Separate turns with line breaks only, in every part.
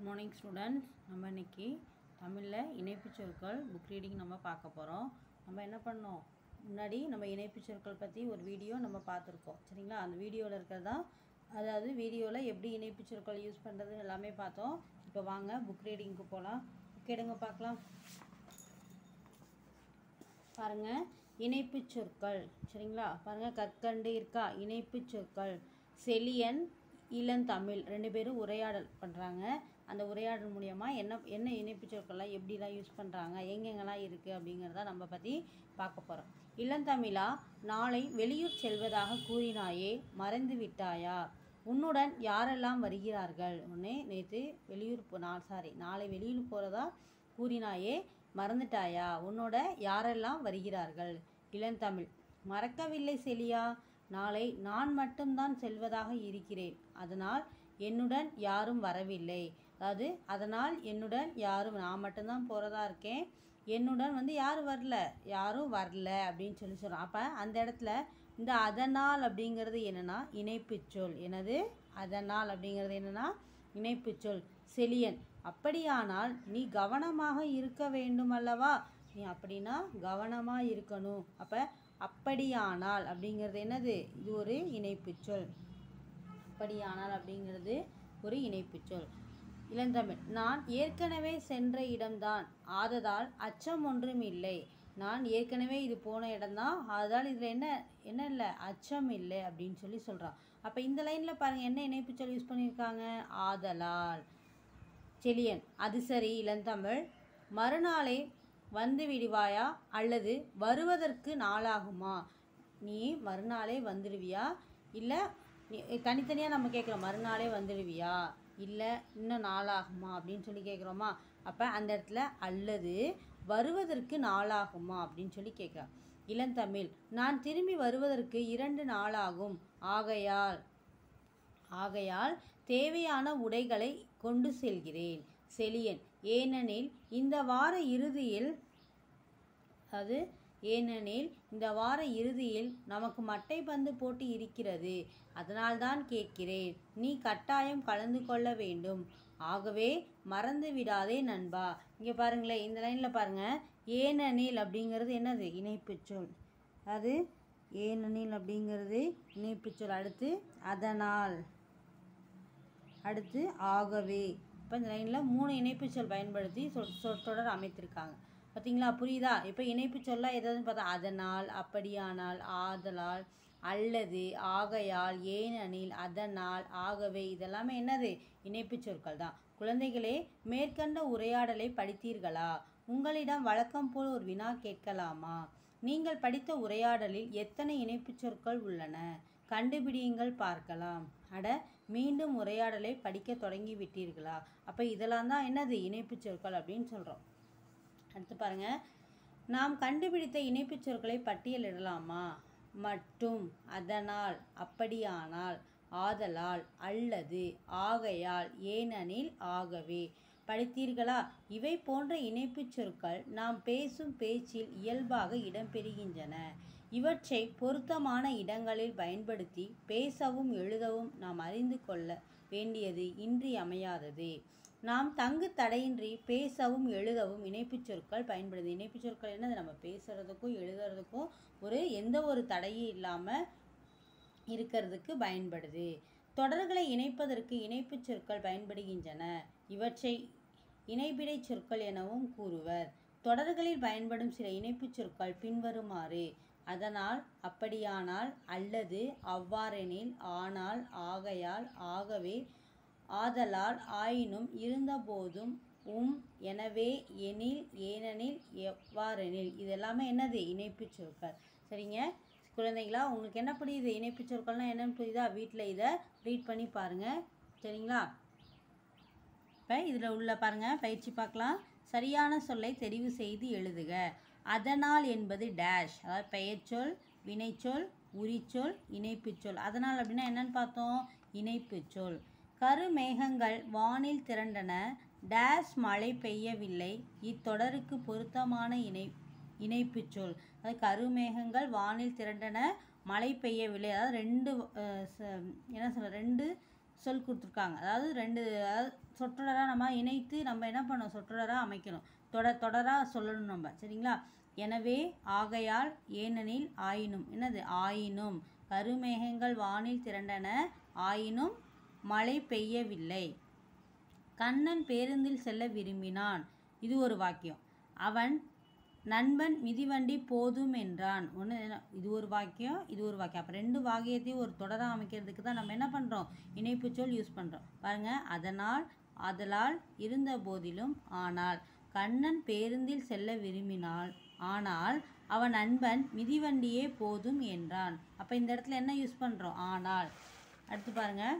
good morning students நம்ம இன்னைக்கு தமிழில் இணைப்புச் சொற்கள் புக் ரீடிங் நம்ம பார்க்க போகிறோம் நம்ம என்ன பண்ணோம் முன்னாடி நம்ம இணைப்புச் சொற்கள் பற்றி ஒரு வீடியோ நம்ம பார்த்துருக்கோம் சரிங்களா அந்த வீடியோவில் இருக்கிறதா அதாவது வீடியோவில் எப்படி இணைப்புச் சொற்கள் யூஸ் பண்ணுறது எல்லாமே பார்த்தோம் இப்போ வாங்க புக் ரீடிங்க்கு போகலாம் புக் எடுங்க பார்க்கலாம் பாருங்க இணைப்புச் சொற்கள் சரிங்களா பாருங்க கற்கண்டு இருக்கா இணைப்புச் சொற்கள் செலியன் இளந்தமிழ் ரெண்டு பேரும் உரையாடல் பண்ணுறாங்க அந்த உரையாடல் மூலியமா என்ன என்ன இணைப்புச் சொற்கள்லாம் எப்படிலாம் யூஸ் பண்ணுறாங்க எங்கெங்கெல்லாம் இருக்குது அப்படிங்கிறத நம்ம பற்றி பார்க்க போகிறோம் இளந்தமிழா நாளை வெளியூர் செல்வதாக கூறினாயே மறைந்து விட்டாயா உன்னுடன் யாரெல்லாம் வருகிறார்கள் உடனே நேற்று வெளியூர் போ நான் சாரி நாளை வெளியூர் போகிறதா கூறினாயே மறந்துட்டாயா உன்னோட யாரெல்லாம் வருகிறார்கள் இளந்தமிழ் மறக்கவில்லை செலியா நாளை நான் மட்டும்தான் செல்வதாக இருக்கிறேன் அதனால் என்னுடன் யாரும் வரவில்லை அதாவது அதனால் என்னுடன் யாரும் நான் மட்டும்தான் போகிறதா இருக்கேன் என்னுடன் வந்து யாரும் வரல யாரும் வரல அப்படின்னு சொல்லி சொல்கிறோம் அப்போ அந்த இடத்துல இந்த அதனால் அப்படிங்கிறது என்னென்னா இணைப்புச் சொல் எனது அதனால் அப்படிங்கிறது என்னென்னா இணைப்புச் சொல் செலியன் அப்படியானால் நீ கவனமாக இருக்க வேண்டும் அல்லவா நீ அப்படின்னா கவனமாக இருக்கணும் அப்போ அப்படியானால் அப்படிங்கிறது என்னது இது ஒரு இணைப்புச் சொல் அப்படியானால் அப்படிங்கிறது ஒரு இணைப்புச் சொல் இளந்தமிழ் நான் ஏற்கனவே சென்ற இடம்தான் ஆததால் அச்சம் ஒன்றும் இல்லை நான் ஏற்கனவே இது போன இடம்தான் ஆததால் இதில் என்ன என்ன இல்லை அச்சம் இல்லை அப்படின்னு சொல்லி சொல்கிறான் அப்போ இந்த லைனில் பாருங்கள் என்ன இணைப்புச் சொல் யூஸ் பண்ணியிருக்காங்க ஆதலால் செலியன் அது சரி இளந்தமிழ் மறுநாளே வந்து விடுவாயா அல்லது வருவதற்கு நாளாகுமா நீ மறுநாளே வந்துடுவியா இல்லை நீ தனித்தனியாக நம்ம கேட்குறோம் மறுநாளே வந்துடுவியா இல்லை இன்னும் நாளாகுமா அப்படின்னு சொல்லி கேட்குறோமா அப்போ அந்த இடத்துல அல்லது வருவதற்கு நாளாகுமா அப்படின்னு சொல்லி கேட்குறா இளந்தமிழ் நான் திரும்பி வருவதற்கு இரண்டு நாளாகும் ஆகையால் ஆகையால் தேவையான உடைகளை கொண்டு செல்கிறேன் செலியன் ஏனெனில் இந்த வார இறுதியில் அது ஏனெனில் இந்த வார இறுதியில் நமக்கு மட்டைப்பந்து போட்டி இருக்கிறது அதனால்தான் கேட்கிறேன் நீ கட்டாயம் கலந்து கொள்ள வேண்டும் ஆகவே மறந்து விடாதே நண்பா இங்கே பாருங்களேன் இந்த லைனில் பாருங்கள் ஏனெனில் அப்படிங்கிறது என்னது இணைப்புச் சொல் அது ஏனெனில் அப்படிங்கிறது இணைப்புச் சொல் அடுத்து அதனால் அடுத்து ஆகவே இப்போ இந்த லைனில் மூணு இணைப்புச் சொல் பயன்படுத்தி சொல் சொற்றொடர் அமைத்திருக்காங்க பார்த்தீங்களா புரியுதா இப்போ இணைப்புச் சொல்லாம் எதாவதுன்னு பார்த்தா அதனால் அப்படியானால் ஆதலால் அல்லது ஆகையால் ஏனெனில் அதனால் ஆகவே இதெல்லாமே என்னது இணைப்புச் சொற்கள் தான் குழந்தைகளே மேற்கண்ட உரையாடலை படித்தீர்களா உங்களிடம் வழக்கம் போல் ஒரு வினா கேட்கலாமா நீங்கள் படித்த உரையாடலில் எத்தனை இணைப்புச் சொற்கள் உள்ளன கண்டுபிடியுங்கள் பார்க்கலாம் அட மீண்டும் உரையாடலை படிக்க தொடங்கி விட்டீர்களா அப்போ இதெல்லாம் தான் என்னது இணைப்புச் சொற்கள் அப்படின்னு சொல்கிறோம் அடுத்து பாருங்க நாம் கண்டுபிடித்த இணைப்புச் சொற்களை பட்டியலிடலாமா மட்டும் அதனால் அப்படியானால் ஆதலால் அல்லது ஆகையால் ஏனெனில் ஆகவே படித்தீர்களா இவை போன்ற இணைப்புச் சொற்கள் நாம் பேசும் பேச்சில் இயல்பாக இடம்பெறுகின்றன இவற்றை பொருத்தமான இடங்களில் பயன்படுத்தி பேசவும் எழுதவும் நாம் அறிந்து கொள்ள வேண்டியது இன்றியமையாதது நாம் தங்கு தடையின்றி பேசவும் எழுதவும் இணைப்புச் சொற்கள் பயன்படுது இணைப்புச் சொற்கள் என்னது நம்ம பேசுகிறதுக்கும் எழுதுறதுக்கும் ஒரு எந்த ஒரு தடையும் இல்லாமல் இருக்கிறதுக்கு பயன்படுது தொடர்களை இணைப்பதற்கு இணைப்புச் சொற்கள் பயன்படுகின்றன இவற்றை இணைபிடை சொற்கள் எனவும் கூறுவர் தொடர்களில் பயன்படும் சில இணைப்புச் சொற்கள் பின்வருமாறு அதனால் அப்படியானால் அல்லது அவ்வாறெனில் ஆனால் ஆகையால் ஆகவே ஆதலால் ஆயினும் இருந்தபோதும் உம் எனவே எனில் ஏனெனில் எவ்வாறெனில் இதெல்லாமே என்னது இணைப்புச் சொற்கள் சரிங்க குழந்தைங்களா உங்களுக்கு என்ன புரியுது இணைப்புச் சொற்கள்னால் என்னென்னு புரியுதா வீட்டில் இதை ரீட் பண்ணி பாருங்கள் சரிங்களா இப்போ இதில் உள்ள பாருங்கள் பயிற்சி பார்க்கலாம் சரியான சொல்லை தெரிவு செய்து எழுதுக அதனால் என்பது டேஷ் அதாவது பெயர்ச்சொல் வினைச்சொல் உரிச்சொல் இணைப்புச்சொல் அதனால் அப்படின்னா என்னன்னு பார்த்தோம் இணைப்புச்சொல் கருமேகங்கள் வானில் திரண்டன டேஷ் மழை பெய்யவில்லை இத்தொடருக்கு பொருத்தமான இணை இணைப்புச்சொல் அதாவது கருமேகங்கள் வானில் திரண்டன மழை பெய்யவில்லை அதாவது ரெண்டு அஹ், ச- என்ன சொல்ல ரெண்டு சொல் கொடுத்துருக்காங்க அதாவது ரெண்டு அதாவது சொற்றொடராக நம்ம இணைத்து நம்ம என்ன பண்ணணும் சொற்றொடராக அமைக்கணும் தொடர் தொடராக சொல்லணும் நம்ம சரிங்களா எனவே ஆகையால் ஏனெனில் ஆயினும் என்னது ஆயினும் கருமேகங்கள் வானில் திரண்டன ஆயினும் மழை பெய்யவில்லை கண்ணன் பேருந்தில் செல்ல விரும்பினான் இது ஒரு வாக்கியம் அவன் நண்பன் மிதிவண்டி போதும் என்றான் ஒன்று இது ஒரு வாக்கியம் இது ஒரு வாக்கியம் அப்போ ரெண்டு வாக்கியத்தையும் ஒரு தொடராக அமைக்கிறதுக்கு தான் நம்ம என்ன பண்ணுறோம் இணைப்புச்சொல் யூஸ் பண்ணுறோம் பாருங்கள் அதனால் அதலால் இருந்த போதிலும் ஆனால் கண்ணன் பேருந்தில் செல்ல விரும்பினாள் ஆனால் அவன் நண்பன் மிதிவண்டியே போதும் என்றான் அப்போ இந்த இடத்துல என்ன யூஸ் பண்ணுறோம் ஆனால் அடுத்து பாருங்கள்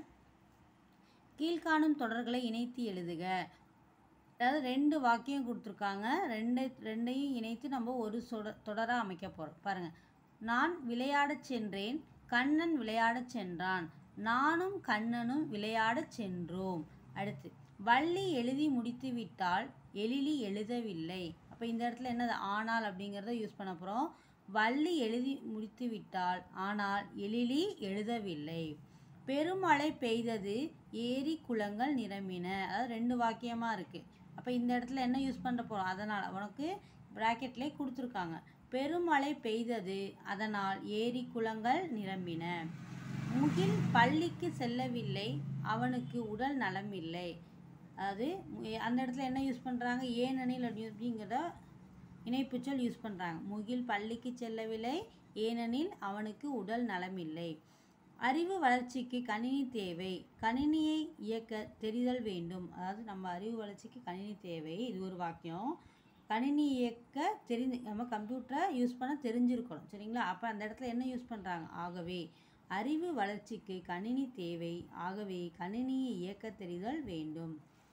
கீழ்காணும் தொடர்களை இணைத்து எழுதுக அதாவது ரெண்டு வாக்கியம் கொடுத்துருக்காங்க ரெண்டு ரெண்டையும் இணைத்து நம்ம ஒரு சொட தொடராக அமைக்க போகிறோம் பாருங்கள் நான் விளையாடச் சென்றேன் கண்ணன் விளையாடச் சென்றான் நானும் கண்ணனும் விளையாடச் சென்றோம் அடுத்து வள்ளி எழுதி முடித்து விட்டால் எழிலி எழுதவில்லை அப்போ இந்த இடத்துல என்னது ஆனால் அப்படிங்கிறத யூஸ் பண்ண போகிறோம் வள்ளி எழுதி முடித்து விட்டால் ஆனால் எழிலி எழுதவில்லை பெருமழை பெய்தது ஏரி குளங்கள் நிரம்பின அதாவது ரெண்டு வாக்கியமாக இருக்குது அப்போ இந்த இடத்துல என்ன யூஸ் பண்ண போகிறோம் அதனால் உனக்கு ப்ராக்கெட்லேயே கொடுத்துருக்காங்க பெருமழை பெய்தது அதனால் ஏரி குளங்கள் நிரம்பின முகில் பள்ளிக்கு செல்லவில்லை அவனுக்கு உடல் நலமில்லை அதாவது மு- அந்த இடத்துல என்ன யூஸ் பண்ணுறாங்க ஏனெனில் அப்படி- அப்படிங்கிறத இணைப்புச்சொல் யூஸ் பண்ணுறாங்க முகில் பள்ளிக்கு செல்லவில்லை ஏனெனில் அவனுக்கு உடல் நலமில்லை அறிவு வளர்ச்சிக்கு கணினி தேவை கணினியை இயக்க தெரிதல் வேண்டும் அதாவது நம்ம அறிவு வளர்ச்சிக்கு கணினி தேவை இது ஒரு வாக்கியம் கணினி இயக்க தெரிந்து நம்ம கம்ப்யூட்டரை யூஸ் பண்ண தெரிஞ்சிருக்கணும் சரிங்களா அப்போ அந்த இடத்துல என்ன யூஸ் பண்ணுறாங்க ஆகவே அறிவு வளர்ச்சிக்கு கணினி தேவை ஆகவே கணினியை இயக்க தெரிதல் வேண்டும்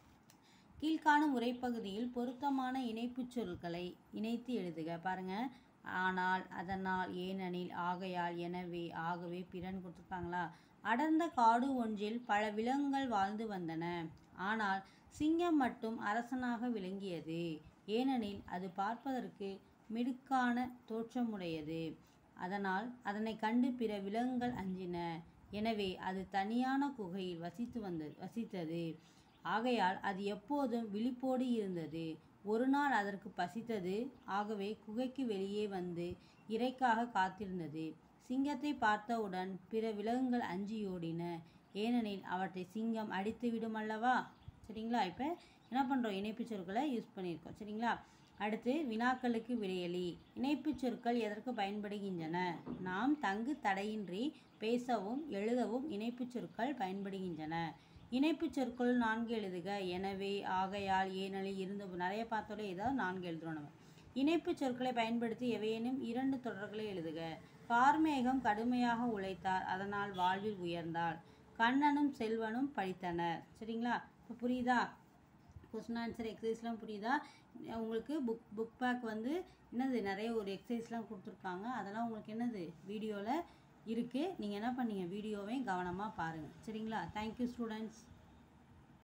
கீழ்காணும் உரைப்பகுதியில் பொருத்தமான இணைப்புச் சொற்களை இணைத்து எழுதுக பாருங்க ஆனால் அதனால் ஏனெனில் ஆகையால் எனவே ஆகவே பிறன் கொடுத்துருக்காங்களா அடர்ந்த காடு ஒன்றில் பல விலங்குகள் வாழ்ந்து வந்தன ஆனால் சிங்கம் மட்டும் அரசனாக விளங்கியது ஏனெனில் அது பார்ப்பதற்கு மிடுக்கான தோற்றமுடையது அதனால் அதனை கண்டு பிற விலங்குகள் அஞ்சின எனவே அது தனியான குகையில் வசித்து வந்தது வசித்தது ஆகையால் அது எப்போதும் விழிப்போடு இருந்தது ஒரு நாள் அதற்கு பசித்தது ஆகவே குகைக்கு வெளியே வந்து இரைக்காக காத்திருந்தது சிங்கத்தை பார்த்தவுடன் பிற விலங்குகள் அஞ்சியோடின ஏனெனில் அவற்றை சிங்கம் அடித்து விடும் அல்லவா சரிங்களா இப்போ என்ன பண்ணுறோம் இணைப்புச் சொற்களை யூஸ் பண்ணியிருக்கோம் சரிங்களா அடுத்து வினாக்களுக்கு விடையளி இணைப்புச் சொற்கள் எதற்கு பயன்படுகின்றன நாம் தங்கு தடையின்றி பேசவும் எழுதவும் இணைப்புச் சொற்கள் பயன்படுகின்றன இணைப்புச் சொற்கள் நான்கு எழுதுக எனவே ஆகையால் ஏனெனில் இருந்து நிறைய பார்த்தோட ஏதாவது நான்கு எழுதுறோம் நம்ம இணைப்புச் சொற்களை பயன்படுத்தி எவையேனும் இரண்டு தொடர்களை எழுதுக கார்மேகம் கடுமையாக உழைத்தார் அதனால் வாழ்வில் உயர்ந்தார் கண்ணனும் செல்வனும் படித்தனர் சரிங்களா இப்போ புரியுதா கொஸ்டின் ஆன்சர் எக்ஸசைஸ்லாம் புரியுதா உங்களுக்கு புக் புக் பேக் வந்து என்னது நிறைய ஒரு எக்ஸசைஸ்லாம் கொடுத்துருக்காங்க அதெல்லாம் உங்களுக்கு என்னது வீடியோவில் இருக்குது நீங்கள் என்ன பண்ணீங்க வீடியோவையும் கவனமாக பாருங்கள் சரிங்களா தேங்க்யூ ஸ்டூடெண்ட்ஸ்